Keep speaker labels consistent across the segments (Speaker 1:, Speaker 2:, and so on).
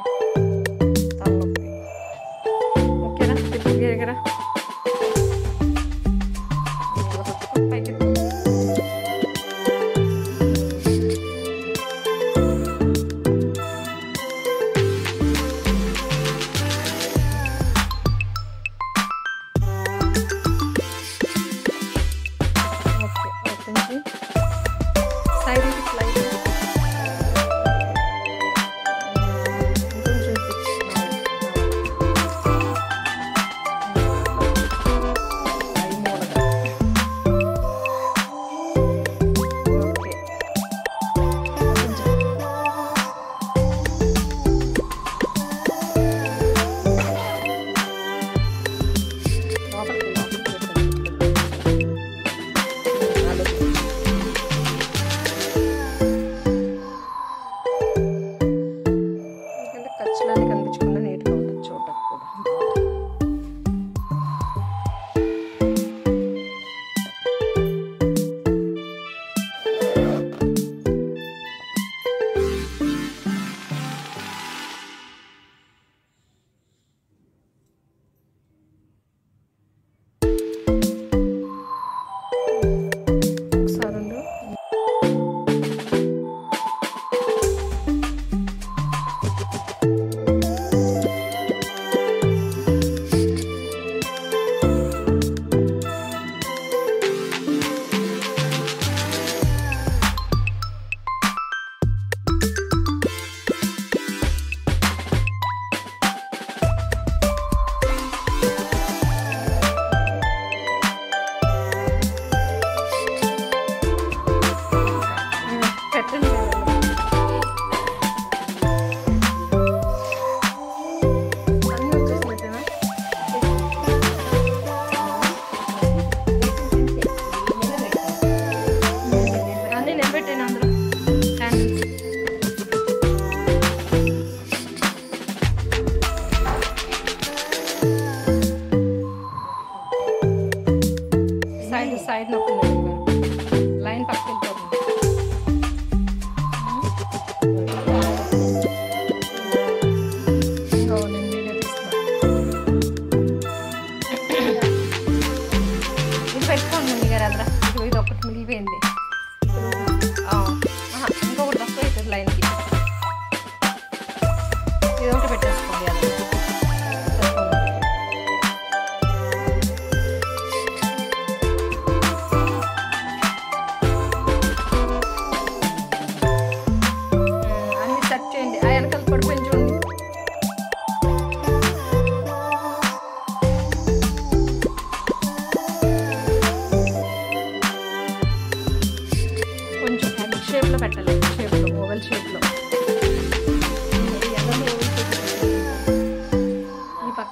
Speaker 1: తలనొప్పి ఓకేనా తిప్పు గిరగిరా ఇలా పట్టుకో, పైకి ఎత్తు. ఓకే ఓపెన్ చేయి సైడ్ ఇది ఫ్లైట్ ఇంకొంచెం ఫిక్స్ ఓకే లోపలికి లోపలికి పెట్టండి. అదే. ఎందుకంటే ఖర్చులన్నీ కనిపించకుండా నీట్గా ఉంటుంది చూడటం కూడా ఒకసారి ఉండు. ఉమ్, పెట్టండి అన్నీ వచ్చేసినట్టేనా అన్నీ నేను పెట్టాను అందులో హ్యాండిల్స్ సైడ్ సైడ్ నొక్కండి లైన్ పక్కకి వెళ్ళిపోతుంది ఇంకో నేను వీడియో తీస్తున్నా ఇది పెట్టుకోండి మమ్మీ గారు అదరా ఇది ఇది ఒకటి మిగిలిపోయింది ఆ, ఆహా, ఇంకొకటి తక్కువ అవుతుంది లైన్కి ఇది ఒకటి పెట్టేసుకోండి అది సరిపోతుంది. ఉమ్, అన్ని సెట్ చేయండి ఆ వెనకాల పడిపోయింది చూడండి కొంచెం హెడ్ షేప్లో పెట్టాలి హెడ్ షేప్లో ఓవెల్ షేప్లో ఈ పక్క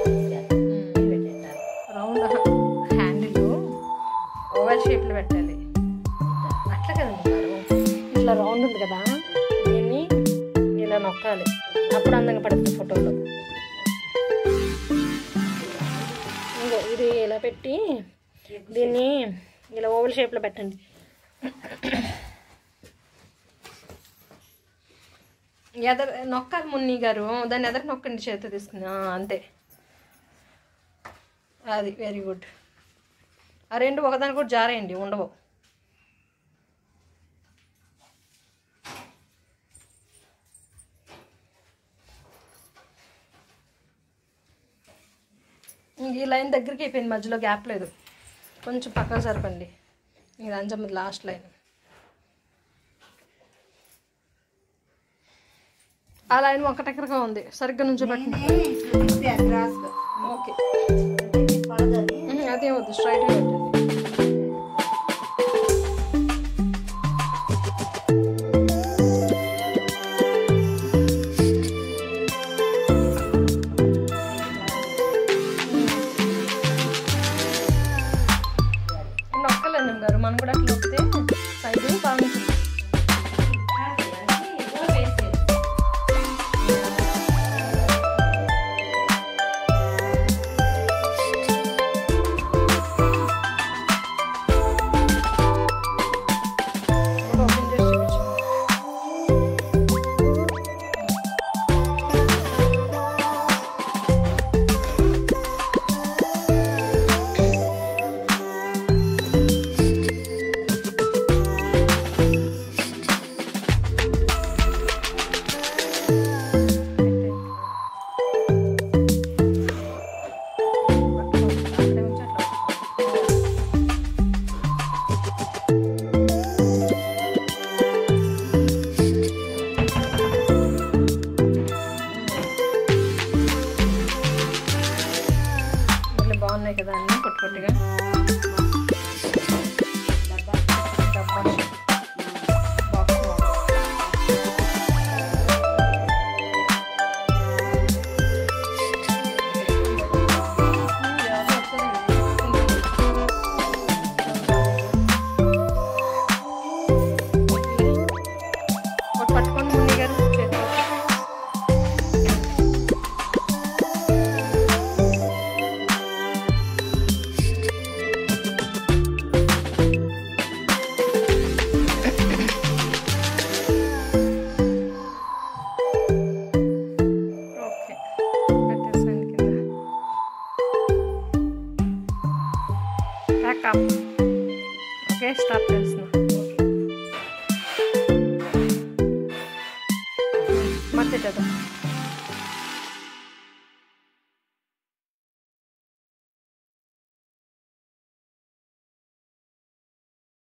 Speaker 1: రౌండ్ హ్యాండిల్ ఓవెల్ షేప్లో పెట్టాలి అట్లా కదండి గారు ఇట్లా రౌండ్ ఉంది కదా దీన్ని ఇలా నొక్కాలి అప్పుడు అందంగా పడుతుంది ఫోటోలో ఇంకో ఇది ఇలా పెట్టి దీన్ని ఇలా ఓవెల్ షేప్లో పెట్టండి ఎదర నొక్కాలి మున్ని గారు దాన్ని ఎదర నొక్కండి చేత తీసుకుని ఆ, అంతే అది వెరీ గుడ్ ఆ రెండు ఒకదాని కూడా జారేయండి ఉండవు ఇంక ఈ లైన్ దగ్గరికి అయిపోయింది మధ్యలో గ్యాప్ లేదు కొంచెం పక్కన సరిపండి ఇది అంజమ్మ లాస్ట్ లైన్ ఆ లైన్ ఒకటెక్కరగా ఉంది సరిగ్గా నుంచి పెట్టండి ఓకే ఉహు, అదేం వద్దు స్ట్రైట్గా పెట్టండి నొక్కలేదు గారు మనం కూడా అట్లా నొక్కితే సైడ్ బాగుంటుంది బ్యాక్ అప్ ఓకే స్టాప్ చేస్తున్నా ఓకే మర్చిపోతా